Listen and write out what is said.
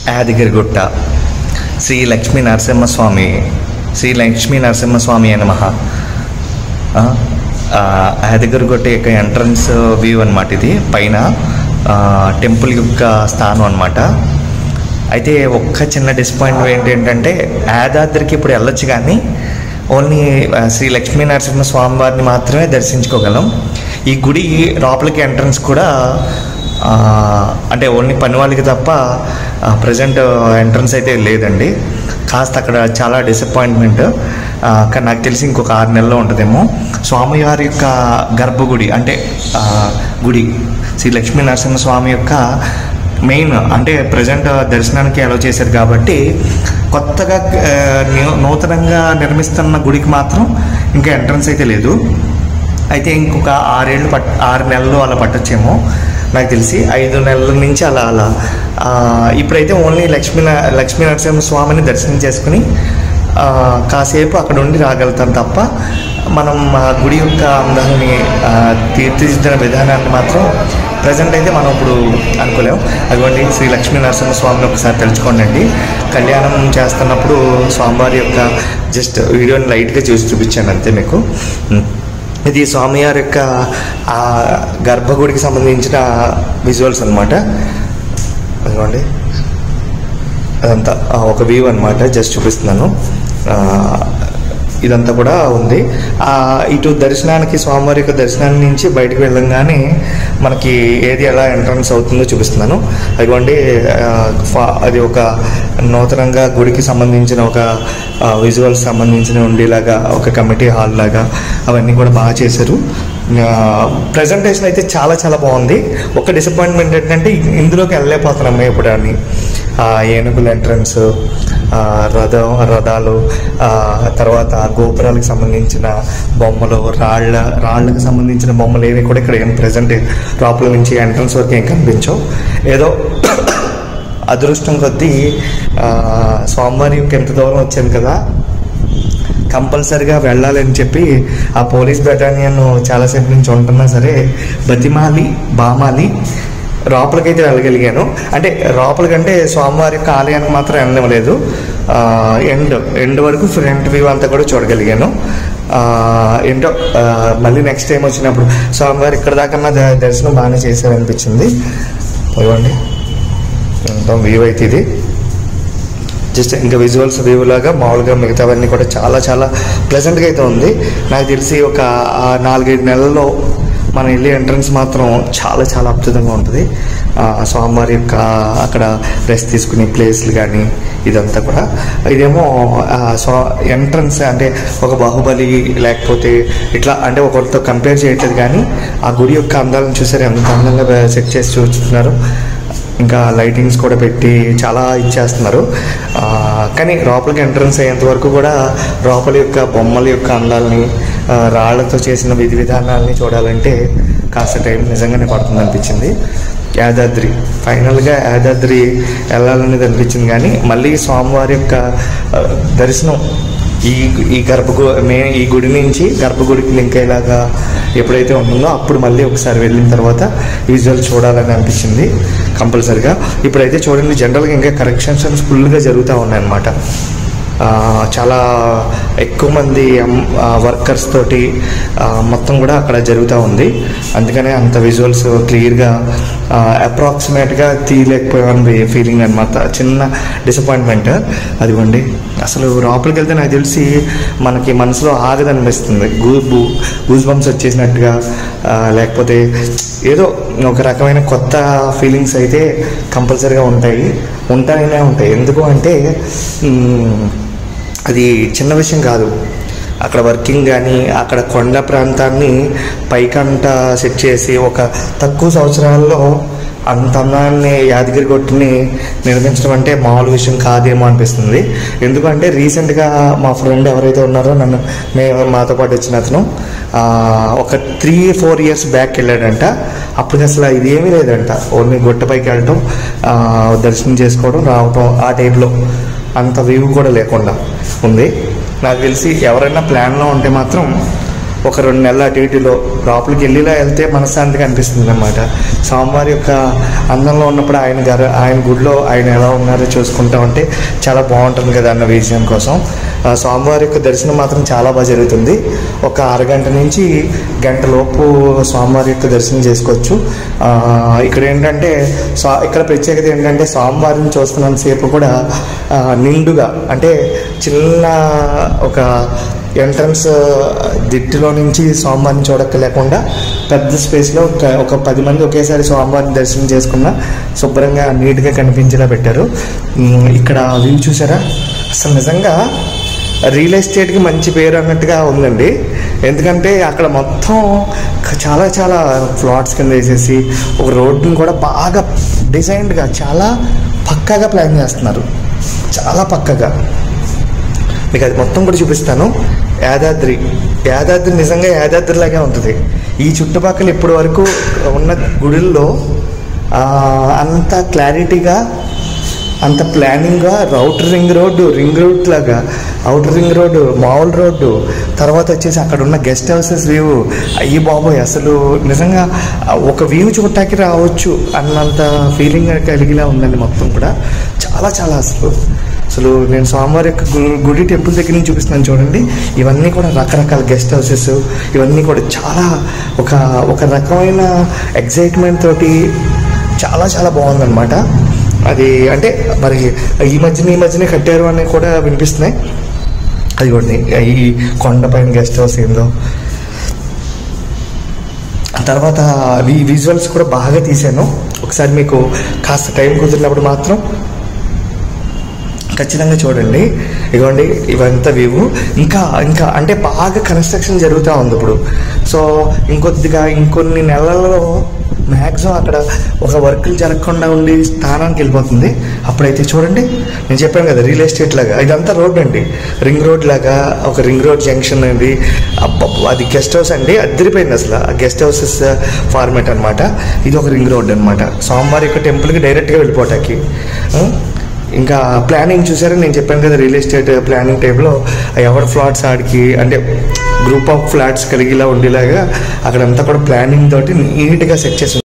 యాదగిరిగుట్ట శ్రీ లక్ష్మీ నరసింహస్వామి శ్రీ లక్ష్మీ నరసింహస్వామి అని మహా యాదగిరిగుట్ట యొక్క ఎంట్రన్స్ వ్యూ అనమాట ఇది పైన ఆ, టెంపుల్ యొక్క స్థానం అనమాట అయితే ఒక్క చిన్న డిసప్పాయింట్మెంట్ ఏంటంటే యాదాద్రికి ఇప్పుడు వెళ్ళొచ్చు కానీ ఓన్లీ ఆ, శ్రీ లక్ష్మీ నరసింహ స్వామి వారిని మాత్రమే దర్శించుకోగలం ఈ గుడి లోపలికి ఎంట్రన్స్ కూడా ఆ, అంటే ఓన్లీ పని వాళ్ళకి తప్ప ప్రజెంట్ ఎంట్రన్స్ అయితే లేదండి కాస్త అక్కడ చాలా డిసప్పాయింట్మెంట్ కానీ నాకు తెలిసి ఇంకొక ఆరు నెలల్లో ఉంటుందేమో స్వామివారి యొక్క గర్భగుడి అంటే ఆ, గుడి శ్రీ లక్ష్మీ నరసింహ స్వామి యొక్క మెయిన్ అంటే ప్రజెంట్ దర్శనానికి అలౌ చేశారు కాబట్టి కొత్తగా ఆ, న్యూ- నూతనంగా నిర్మిస్తున్న గుడికి మాత్రం ఇంకా ఎంట్రన్స్ అయితే లేదు అయితే ఇంకొక ఆరేళ్ళు పట్ ఆరు నెలలు అలా పట్టొచ్చేమో నాకు తెలిసి ఐదు నెలల నుంచి అలా అలా ఆ, ఇప్పుడైతే ఓన్లీ లక్ష్మీ న- లక్ష్మీ నరసింహ స్వామిని దర్శనం చేసుకుని ఆ, కాసేపు అక్కడ ఉండి రాగలుగుతాం తప్ప మనం ఆ గుడి యొక్క అందాన్ని ఆ, తీర్చిదిద్దిన విధానాన్ని మాత్రం ప్రజెంట్ అయితే మనం ఇప్పుడు అనుకోలేం అటువంటి శ్రీ లక్ష్మీ నరసింహ స్వామిని ఒకసారి తెలుసుకోండి కళ్యాణం చేస్తున్నప్పుడు స్వామివారి యొక్క జస్ట్ వీడియోని లైట్గా చూసి చూపించాను అంతే మీకు ఉం. ఇది స్వామివారి యొక్క ఆ గర్భగుడికి సంబంధించిన విజువల్స్ అనమాట అదిగోండి అదంతా ఆ, ఒక వ్యూ అనమాట జస్ట్ చూపిస్తున్నాను ఆ, ఇదంతా కూడా ఉంది ఆ, ఇటు దర్శనానికి స్వామివారి యొక్క దర్శనాన్ని నుంచి బయటకు వెళ్ళంగానే మనకి ఏది ఎలా ఎంట్రన్స్ అవుతుందో చూపిస్తున్నాను అదిగోండి ఆ, ఫా- అది ఒక నూతనంగా గుడికి సంబంధించిన ఒక విజువల్స్ సంబంధించిన ఉండేలాగా ఒక కమిటీ హాల్ లాగా అవన్నీ కూడా బాగా చేశారు ప్రజెంటేషన్ అయితే చాలా చాలా బాగుంది ఒక డిసప్పాయింట్మెంట్ ఏంటంటే ఇందులోకి వెళ్ళలేకపోతున్నాం ఇప్పుడు అని ఆ ఏనుగుల ఎంట్రన్స్ రథం రథాలు ఆ, తర్వాత గోపురాలకు సంబంధించిన బొమ్మలు రాళ్ళ రాళ్ళకు సంబంధించిన బొమ్మలు ఏవి కూడా ఇక్కడ ఏం ప్రజెంట్ లోపల నుంచి ఎంట్రన్స్ వరకు ఏం కనిపించవు ఏదో అదృష్టం కొద్దీ ఆ, స్వామివారి యొక్క ఎంత దూరం వచ్చాను కదా కంపల్సరిగా వెళ్ళాలని చెప్పి ఆ పోలీస్ బెటాలియన్ చాలాసేపు నుంచి ఉంటున్నా సరే బతిమాలి బామాలి లోపలికైతే వెళ్ళగలిగాను అంటే లోపలికంటే స్వామివారి యొక్క ఆలయానికి మాత్రం వెళ్ళనివ్వలేదు ఎండ్ ఎండ్ వరకు ఫ్రంట్ వ్యూ అంతా కూడా చూడగలిగాను ఆ, ఏంటో ఆ, మళ్ళీ నెక్స్ట్ టైం వచ్చినప్పుడు స్వామివారి ఇక్కడ దాకన్నా ద- దర్శనం బాగానే చేశారనిపించింది ఇవ్వండి మొత్తం వ్యూ అయితే ఇది జస్ట్ ఇంకా విజువల్స్ వ్యూ లాగా మామూలుగా మిగతావన్నీ కూడా చాలా చాలా ప్లెజెంట్గా అయితే ఉంది నాకు తెలిసి ఒక ఆ నాలుగైదు నెలల్లో మనం వెళ్ళే ఎంట్రన్స్ మాత్రం చాలా చాలా అద్భుతంగా ఉంటుంది ఆ, స్వామివారి యొక్క అక్కడ రెస్ట్ తీసుకునే ప్లేస్లు కానీ ఇదంతా కూడా ఇదేమో ఆ, స్వా ఎంట్రన్స్ అంటే ఒక బాహుబలి లేకపోతే ఇట్లా అంటే ఒకరితో కంపేర్ చేయట్లేదు కానీ ఆ గుడి యొక్క అందాలను చూసారు ఎంత అందంగా సెట్ చేసి చూస్తున్నారు ఇంకా లైటింగ్స్ కూడా పెట్టి చాలా ఇచ్చేస్తున్నారు ఆ, కానీ లోపలికి ఎంట్రన్స్ అయ్యేంత వరకు కూడా లోపల యొక్క బొమ్మల యొక్క అందాలని ఆ, రాళ్లతో చేసిన విధి విధానాలని చూడాలంటే కాస్త టైం నిజంగానే పడుతుంది అనిపించింది యాదాద్రి ఫైనల్గా యాదాద్రి వెళ్ళాలనేది అనిపించింది కానీ మళ్ళీ స్వామివారి యొక్క ఆ, దర్శనం ఈ ఈ గర్భగు మే ఈ గుడి నుంచి గర్భగుడికి లింక్ అయ్యేలాగా ఎప్పుడైతే ఉంటుందో అప్పుడు మళ్ళీ ఒకసారి వెళ్ళిన తర్వాత విజువల్ చూడాలని అనిపించింది కంపల్సరిగా ఇప్పుడైతే చూడండి జనరల్గా ఇంకా కరెక్షన్స్ ఫుల్గా జరుగుతూ ఉన్నాయన్నమాట ఆ, చాలా ఎక్కువ మంది వర్కర్స్ తోటి ఆ, మొత్తం కూడా అక్కడ జరుగుతూ ఉంది అందుకనే అంత విజువల్స్ క్లియర్గా అప్రాక్సిమేట్గా తీయలేకపోయాను ఫీలింగ్ అనమాట చిన్న డిసప్పాయింట్మెంట్ అదిగోండి అసలు లోపలికి వెళ్తే నాకు తెలిసి మనకి మనసులో ఆగదనిపిస్తుంది గూ గూస్ బంప్స్ వచ్చేసినట్టుగా ఆ, లేకపోతే ఏదో ఒక రకమైన కొత్త ఫీలింగ్స్ అయితే కంపల్సరీగా ఉంటాయి ఉంటాయనే ఉంటాయి ఎందుకు అంటే మ్, అది చిన్న విషయం కాదు అక్కడ వర్కింగ్ కానీ అక్కడ కొండ ప్రాంతాన్ని పైకంట సెట్ చేసి ఒక తక్కువ సంవత్సరాల్లో అంత అందాన్ని యాదగిరి కొట్టుని నిర్మించడం అంటే మామూలు విషయం కాదేమో అనిపిస్తుంది ఎందుకంటే రీసెంట్గా మా ఫ్రెండ్ ఎవరైతే ఉన్నారో నన్ను మేము మాతో పాటు వచ్చిన అతను ఆ, ఒక త్రీ ఫోర్ ఇయర్స్ బ్యాక్ వెళ్ళాడంట అప్పుడు అసలు ఇది ఏమీ లేదంట ఓన్లీ గుట్టపైకి వెళ్ళటం ఆ, దర్శనం చేసుకోవడం రావటం ఆ టైప్లో అంత వ్యూ కూడా లేకుండా ఉంది నాకు తెలిసి ఎవరైనా ప్లాన్లో ఉంటే మాత్రం ఒక రెండు నెలల అటు ఇటులో లోపలికి వెళ్ళిలా వెళ్తే మనశ్శాంతిగా అనిపిస్తుంది అనమాట స్వామివారి యొక్క అందంలో ఉన్నప్పుడు ఆయన గారు ఆయన గుడిలో ఆయన ఎలా ఉన్నారో చూసుకుంటా ఉంటే చాలా బాగుంటుంది కదా అన్న విషయం కోసం ఆ స్వామివారి యొక్క దర్శనం మాత్రం చాలా బాగా జరుగుతుంది ఒక అరగంట నుంచి గంట లోపు స్వామివారి యొక్క దర్శనం చేసుకోవచ్చు ఆ, ఇక్కడ ఏంటంటే స్వా ఇక్కడ ప్రత్యేకత ఏంటంటే స్వామివారిని చూస్తున్నంతసేపు కూడా ఆ, నిండుగా అంటే చిన్న ఒక ఎంట్రన్స్ దిట్టులో నుంచి స్వామివారిని చూడక లేకుండా పెద్ద స్పేస్లో ఒక ఒక పది మంది ఒకేసారి స్వామివారిని దర్శనం చేసుకున్న శుభ్రంగా నీట్గా కనిపించేలా పెట్టారు ఉమ్, ఇక్కడ వ్యూ చూసారా అసలు నిజంగా రియల్ ఎస్టేట్కి మంచి పేరు అన్నట్టుగా ఉందండి ఎందుకంటే అక్కడ మొత్తం క- చాలా చాలా ఫ్లాట్స్ కింద వేసేసి ఒక రోడ్డుని కూడా బాగా డిజైన్డ్గా చాలా పక్కాగా ప్లాన్ చేస్తున్నారు చాలా పక్కగా మీకు అది మొత్తం కూడా చూపిస్తాను యాదాద్రి యాదాద్రి నిజంగా యాదాద్రిలాగే ఉంటుంది ఈ చుట్టుపక్కల ఇప్పటి వరకు ఉన్న గుడుల్లో ఆ, అంత క్లారిటీగా అంత ప్లానింగ్గా outer ring road ring road లాగా అవుటర్ రింగ్ రోడ్డు మామూలు రోడ్డు తర్వాత వచ్చేసి అక్కడ ఉన్న గెస్ట్ హౌసెస్ వ్యూ అయ్యి బాబోయ్ అసలు నిజంగా ఒక వ్యూ చూడటానికి రావచ్చు అన్నంత ఫీలింగ్ కలిగిలా ఉందండి మొత్తం కూడా చాలా చాలా అసలు అసలు నేను స్వామివారి యొక్క గు- గుడి టెంపుల్ దగ్గర నుంచి చూపిస్తున్నాను చూడండి ఇవన్నీ కూడా రకరకాల గెస్ట్ హౌసెస్ ఇవన్నీ కూడా చాలా ఒక ఒక రకమైన ఎగ్జైట్మెంట్ తోటి చాలా చాలా బాగుందన్నమాట అది అంటే మరి ఈ మధ్యన ఈ మధ్యనే కట్టారు అని కూడా వినిపిస్తున్నాయి అది కూడా ఈ కొండపైన గెస్ట్ హౌస్ ఏందో తర్వాత వి విజువల్స్ కూడా బాగా తీశాను ఒకసారి మీకు కాస్త టైం కుదిరినప్పుడు మాత్రం ఖచ్చితంగా చూడండి ఇదిగోండి ఇవంతా వ్యూ ఇంకా ఇంకా అంటే బాగా కన్స్ట్రక్షన్ జరుగుతూ ఉంది ఇప్పుడు సో ఇంకొద్దిగా ఇంకొన్ని నెలలలో మ్యాక్సిమం అక్కడ ఒక వర్కులు జరగకుండా ఉండి స్థానానికి వెళ్ళిపోతుంది అప్పుడైతే చూడండి నేను చెప్పాను కదా రియల్ ఎస్టేట్ లాగా ఇదంతా రోడ్ అండి రింగ్ రోడ్ లాగా ఒక రింగ్ రోడ్ జంక్షన్ అండి అబ్బబ్బ, అది గెస్ట్ హౌస్ అండి అద్దరిపోయింది అసలు ఆ గెస్ట్ హౌసెస్ ఫార్మేట్ అనమాట ఇది ఒక రింగ్ రోడ్ అనమాట సోమవారి యొక్క టెంపుల్కి డైరెక్ట్గా వెళ్ళిపోవటానికి ఆ? ఇంకా ప్లానింగ్ చూసారా నేను చెప్పాను కదా రియల్ ఎస్టేట్ ప్లానింగ్ టైప్లో ఎవరి ఫ్లాట్స్ ఆడికి అంటే గ్రూప్ ఆఫ్ ఫ్లాట్స్ కలిగిలా ఉండేలాగా అక్కడంతా కూడా ప్లానింగ్ తోటి నీట్గా సెట్ చేసి